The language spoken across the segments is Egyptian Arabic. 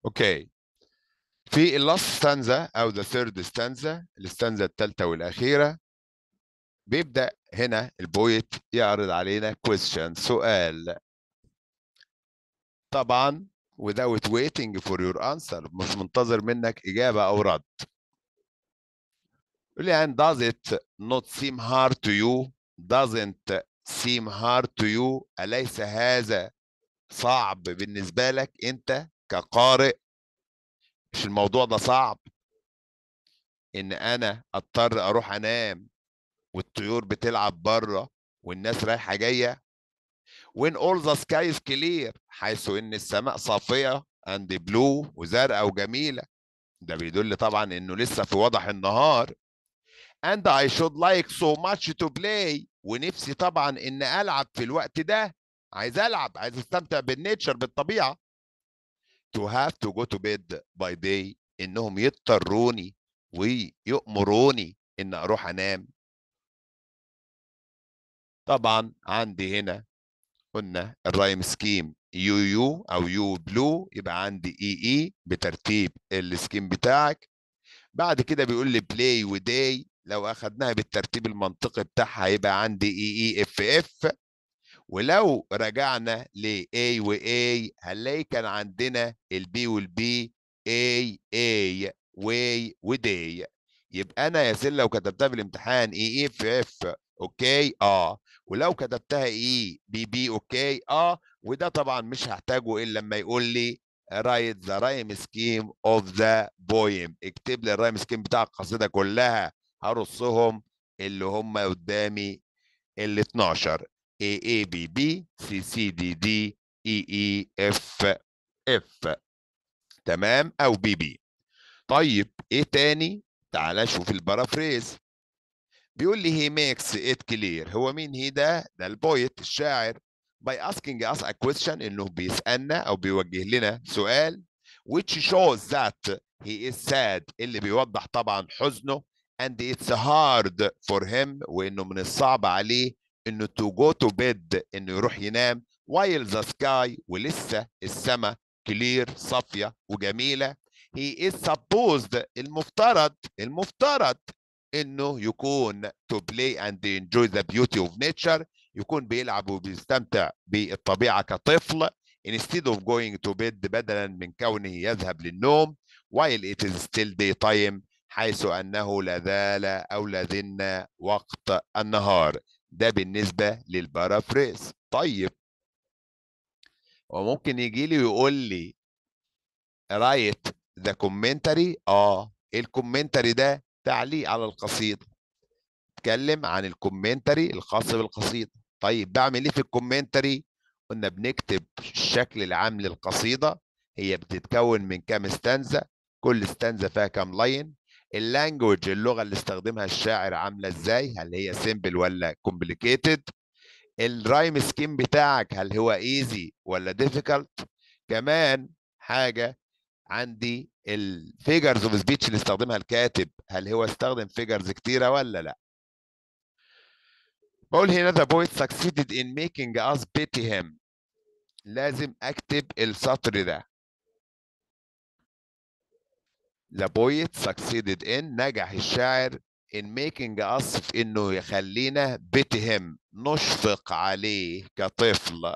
اوكي في اللاست ستانزا او ذا ثيرد ستانزا الستانزا الثالثه والاخيره بيبدا هنا البويت يعرض علينا question سؤال طبعا without waiting for your answer مش منتظر منك اجابه او رد يقول لي and does it not seem hard to you doesn't seem hard to you أليس هذا صعب بالنسبة لك أنت كقارئ مش الموضوع ده صعب إن أنا أضطر أروح أنام والطيور بتلعب بره والناس رايحة جاية when all the sky is clear حيث إن السماء صافية and blue وزرقاء وجميلة ده بيدل طبعا إنه لسه في وضح النهار and I should like so much to play ونفسي طبعا ان العب في الوقت ده عايز العب عايز استمتع بالنيتشر بالطبيعه to have to go to bed by day انهم يضطروني ويأمروني ان اروح انام طبعا عندي هنا قلنا الرايم سكيم يو يو او يو بلو يبقى عندي اي اي بترتيب السكيم بتاعك بعد كده بيقول لي بلاي وداي لو اخدناها بالترتيب المنطقي بتاعها هيبقى عندي اي اي اف اف ولو رجعنا ل A و A هنلاقي كان عندنا البي والبي A A واي وداي يبقى انا يا سيل لو كتبتها في الامتحان اي اي اف اف اوكي اه ولو كتبتها اي بي بي اوكي اه وده طبعا مش هحتاجه الا لما يقول لي write the rhyme scheme of the poem اكتب لي الرايم سكيم بتاع القصيده كلها هرصهم اللي هم قدامي ال 12 A A B B C C D D E E F F تمام او بي بي طيب ايه تاني تعال نشوف البارافريز بيقول لي he makes it clear هو مين هي ده ده البويت الشاعر by asking us a question انه بيسالنا او بيوجه لنا سؤال which shows that he is sad اللي بيوضح طبعا حزنه and it's hard for him وانه من الصعب عليه انه to go to bed انه يروح ينام while the sky ولسه السماء clear صافيه وجميله he is supposed المفترض المفترض انه يكون to play and enjoy the beauty of nature يكون بيلعب وبيستمتع بالطبيعه كطفل instead of going to bed بدلا من كونه يذهب للنوم while it is still daytime حيث انه لا زال او لا زلنا وقت النهار ده بالنسبه للبارافريز طيب وممكن يجي لي ويقول لي رايت ذا كومنتري اه الكومنتري ده تعليق على القصيده اتكلم عن الكومنتري الخاص بالقصيده طيب بعمل ايه في الكومنتري قلنا بنكتب الشكل العام للقصيده هي بتتكون من كام ستانزا كل ستانزا فيها كام لاين اللانجوج اللغه اللي استخدمها الشاعر عامله ازاي هل هي سيمبل ولا كومبليكيتد الرايم سكيم بتاعك هل هو ايزي ولا ديفيكالت كمان حاجه عندي الفيجرز اوف سبيتش اللي استخدمها الكاتب هل هو استخدم فيجرز كتيره ولا لا بقول هنا the poet succeeded in making us pity him لازم اكتب السطر ده the poet succeeded in نجح الشاعر in making us في انه يخلينا pity him نشفق عليه كطفل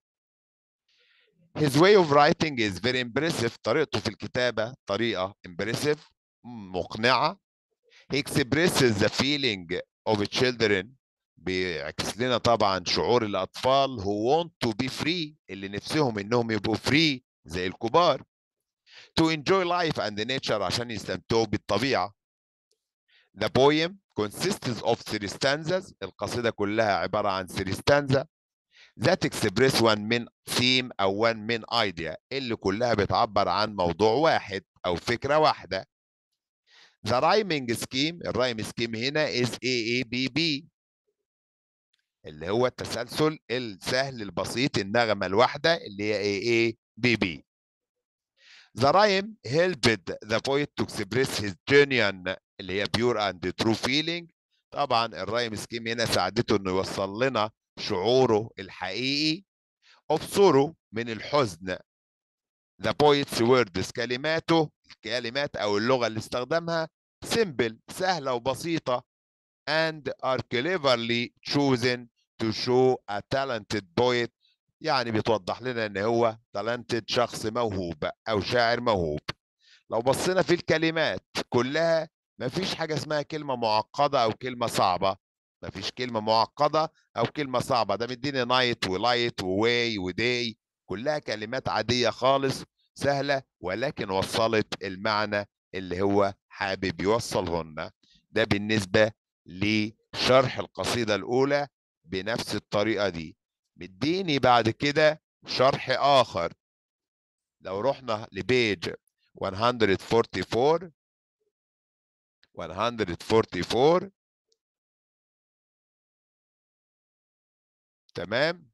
his way of writing is very impressive طريقته في الكتابة طريقة impressive مقنعة he expresses the feeling of children بيعكس لنا طبعا شعور الأطفال who want to be free اللي نفسهم إنهم يبقوا free زي الكبار to enjoy life and nature عشان يستمتعوا بالطبيعة the poem consists of three stanzas القصيدة كلها عبارة عن three stanzas that express one main theme أو one main idea اللي كلها بتعبر عن موضوع واحد أو فكرة واحدة the rhyming scheme الرايم سكيم هنا is AABB اللي هو التسلسل السهل البسيط النغمة الواحدة اللي هي AABB The rhyme helped the poet to express his genuine اللي هي pure and true feeling طبعا الرايم سكيم هنا ساعدته انه يوصل لنا شعوره الحقيقي of sorrow من الحزن the poet's words كلماته الكلمات او اللغه اللي استخدمها simple سهله وبسيطه and are cleverly chosen to show a talented poet يعني بتوضح لنا ان هو talented شخص موهوب او شاعر موهوب لو بصينا في الكلمات كلها مفيش حاجه اسمها كلمه معقده او كلمه صعبه مفيش كلمه معقده او كلمه صعبه ده مديني نايت ولايت وواي وداي كلها كلمات عاديه خالص سهله ولكن وصلت المعنى اللي هو حابب يوصلهن ده بالنسبه لشرح القصيده الاولى بنفس الطريقه دي مديني بعد كده شرح اخر لو رحنا لبيج 144 144 تمام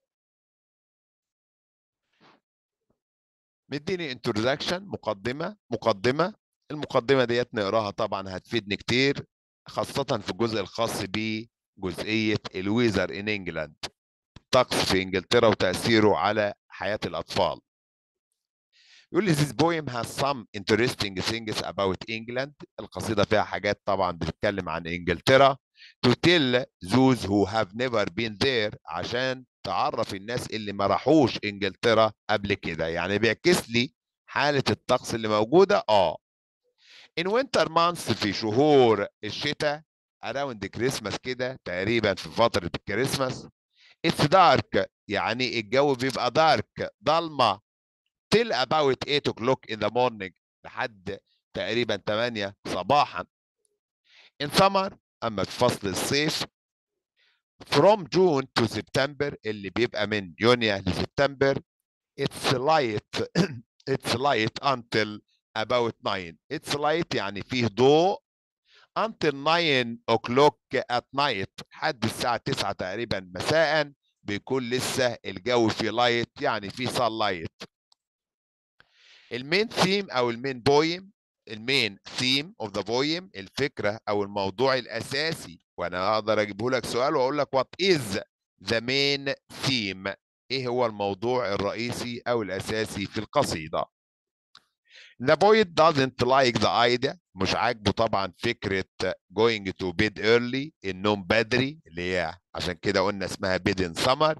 مديني انتروداكشن مقدمه مقدمه المقدمه ديت نقراها طبعا هتفيدني كتير خاصه في الجزء الخاص بجزئيه الويزر ان انجلاند الطقس في انجلترا وتاثيره على حياه الاطفال يقول لي this poem has some interesting things about England القصيدة فيها حاجات طبعا بتتكلم عن إنجلترا to tell those who have never been there عشان تعرف الناس اللي ما راحوش إنجلترا قبل كده يعني بيعكس لي حالة الطقس اللي موجودة اه in winter months في شهور الشتاء around Christmas كده تقريبا في فترة الكريسماس it's dark يعني الجو بيبقى دارك ضلمة till about 8 o'clock in the morning لحد تقريبا 8 صباحا in summer اما في فصل الصيف from June to September اللي بيبقى من يونيو لسبتمبر it's light it's light until about 9 it's light يعني فيه ضوء until 9 o'clock at night لحد الساعة 9 تقريبا مساء بيكون لسه الجو فيه لايت يعني فيه sun light المين ثيم او المين بويم المين ثيم اوف ذا بويم الفكره او الموضوع الاساسي وانا اقدر اجيبه لك سؤال واقول لك وات از ذا مين ثيم ايه هو الموضوع الرئيسي او الاساسي في القصيده The poet doesn't like the idea مش عاجبه طبعا فكرة going to bed early النوم بدري اللي هي عشان كده قلنا اسمها bed in summer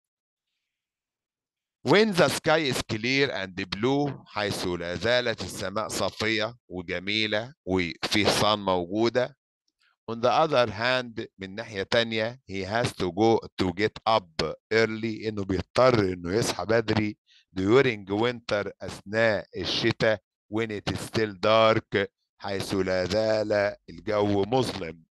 When the sky is clear and blue حيث لا زالت السماء صافية وجميلة وفيه صن موجودة On the other hand من ناحية تانية he has to go to get up early إنه بيضطر إنه يصحى بدري during winter أثناء الشتاء when it is still dark حيث لا زال الجو مظلم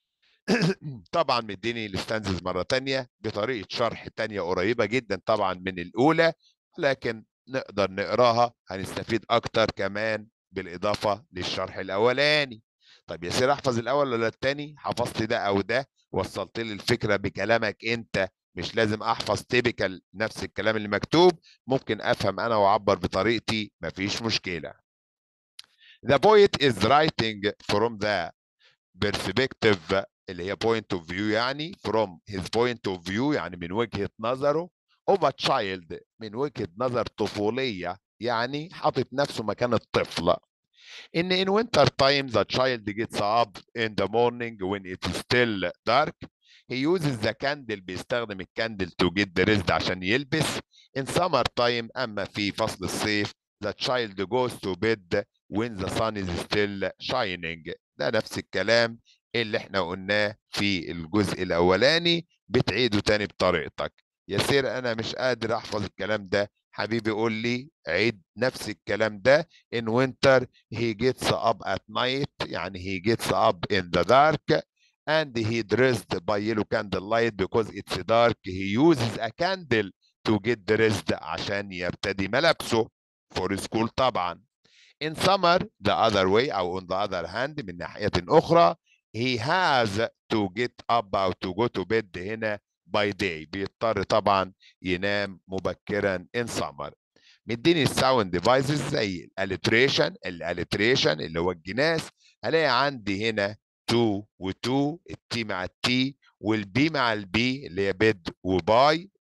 طبعا مديني الستانزز مرة تانية بطريقة شرح تانية قريبة جدا طبعا من الأولى لكن نقدر نقراها هنستفيد أكتر كمان بالإضافة للشرح الأولاني طب يا سير أحفظ الأول ولا التاني حفظت ده أو ده وصلت لي الفكرة بكلامك أنت مش لازم أحفظ تيبيكال نفس الكلام اللي مكتوب ممكن أفهم أنا وأعبر بطريقتي مفيش مشكلة The poet is writing from the perspective اللي هي point of view يعني from his point of view يعني من وجهة نظره of a child من وجهة نظر طفولية يعني حاطط نفسه مكان الطفل إن in winter time the child gets up in the morning when it is still dark he uses the candle بيستخدم الكاندل to get dressed عشان يلبس in summer time أما في فصل الصيف the child goes to bed when the sun is still shining ده نفس الكلام اللي احنا قلناه في الجزء الاولاني بتعيده تاني بطريقتك يا سير انا مش قادر احفظ الكلام ده حبيبي قول لي عيد نفس الكلام ده in winter he gets up at night يعني he gets up in the dark and he dressed by yellow candle light because it's dark he uses a candle to get dressed عشان يرتدي ملابسه for school طبعا in summer the other way او on the other hand من ناحية أخرى he has to get up أو to go to bed هنا by day بيضطر طبعا ينام مبكرا in summer مديني الساوند ديفايسز زي الالتريشن الالتريشن اللي هو الجناس هلاقي عندي هنا تو وتو التي مع التي والبي مع البي اللي هي بيد وباي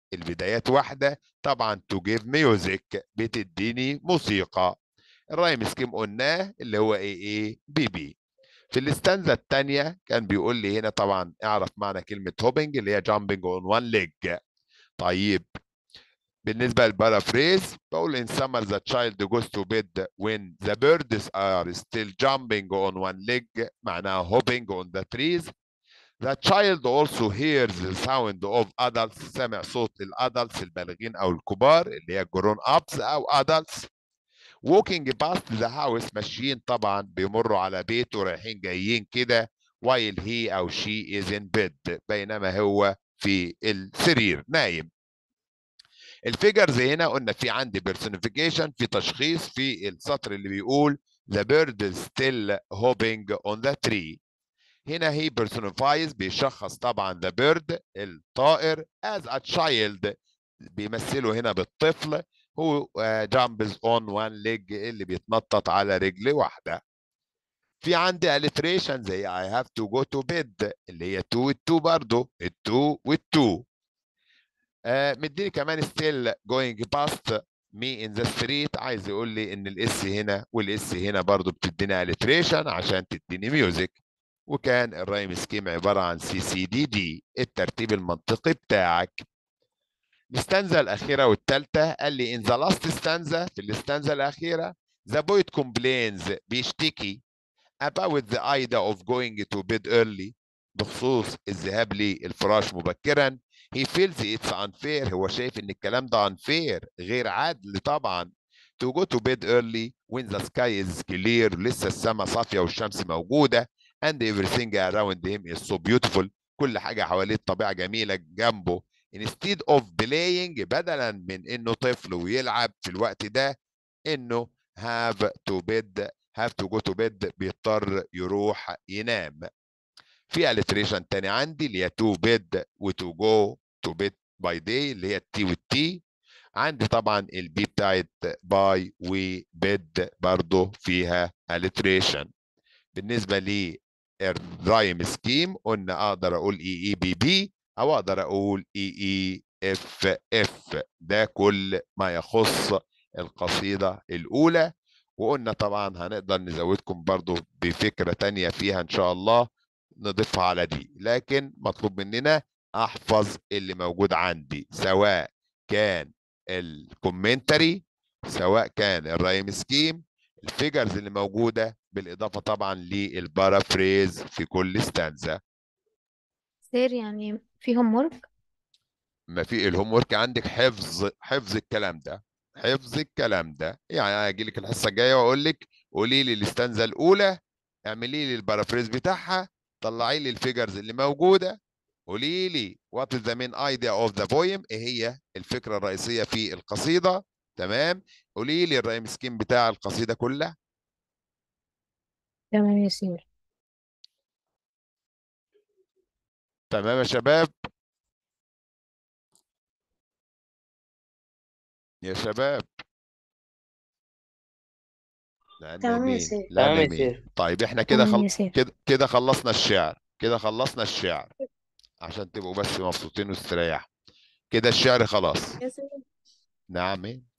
البدايات واحدة طبعا to give music بتديني موسيقى الرايم سكيم قلناه اللي هو ايه ايه بي بي في الاستانزا الثانية كان بيقول لي هنا طبعا اعرف معنى كلمة هوبنج اللي هي jumping on one leg طيب بالنسبة للبارافريز بقول in summer the child goes to bed when the birds are still jumping on one leg معناها hopping on the trees The child also hears the sound of adults سمع صوت الادلتس البالغين او الكبار اللي هي grown ups او adults walking past the house ماشيين طبعا بيمروا على بيته رايحين جايين كده while he او she is in bed بينما هو في السرير نايم الفيجرز هنا قلنا في عندي personification في تشخيص في السطر اللي بيقول the bird is still hopping on the tree هنا هي personifies بيشخص طبعا the bird الطائر as a child بيمثله هنا بالطفل هو uh, jumps on one leg اللي بيتنطط على رجل واحدة في عندي alliteration زي I have to go to bed اللي هي to والتو برضه التو والتو آه مديني كمان still going past me in the street عايز يقول لي ان الاس هنا والاس هنا برضو بتديني alliteration عشان تديني ميوزك وكان الرايم سكيم عبارة عن سي سي دي دي الترتيب المنطقي بتاعك الاستانزا الأخيرة والثالثة قال لي in the last stanza في الاستانزا الأخيرة the poet complains بيشتكي about the idea of going to bed early بخصوص الذهاب للفراش مبكرا he feels it's unfair هو شايف ان الكلام ده unfair غير عادل طبعا to go to bed early when the sky is clear لسه السماء صافية والشمس موجودة and everything around him is so beautiful كل حاجة حواليه الطبيعة جميلة جنبه instead of playing بدلا من انه طفل ويلعب في الوقت ده انه have to bed have to go to bed بيضطر يروح ينام في alliteration تاني عندي اللي هي to bed و to go to bed by day اللي هي التي والتي عندي طبعا البي بتاعت باي وبيد برضه فيها alliteration بالنسبة لي الرايم سكيم قلنا اقدر اقول اي اي بي بي او اقدر اقول اي اي اف اف ده كل ما يخص القصيدة الاولى وقلنا طبعا هنقدر نزودكم برضو بفكرة تانية فيها ان شاء الله نضيفها على دي لكن مطلوب مننا احفظ اللي موجود عندي سواء كان الكومنتري سواء كان الرايم سكيم الفيجرز اللي موجوده بالاضافه طبعا للبارافريز في كل ستانزا سير يعني فيهم ورك ما في الهوم ورك عندك حفظ حفظ الكلام ده حفظ الكلام ده يعني اجي لك الحصه الجايه واقول لك قولي لي الاستانزا الاولى اعملي لي البارافريز بتاعها طلعي لي الفيجرز اللي موجوده قولي لي وات از ذا مين ايديا اوف ذا بويم ايه هي الفكره الرئيسيه في القصيده تمام قولي لي الرايم سكيم بتاع القصيده كلها تمام يا سير تمام يا شباب يا شباب لأن تمام يا مين سير لأن تمام يا مين سير طيب احنا كده تمام خل... يا سير كده كده خلصنا الشعر كده خلصنا الشعر عشان تبقوا بس مبسوطين واستريحوا كده الشعر خلاص يا سير نعم إيه؟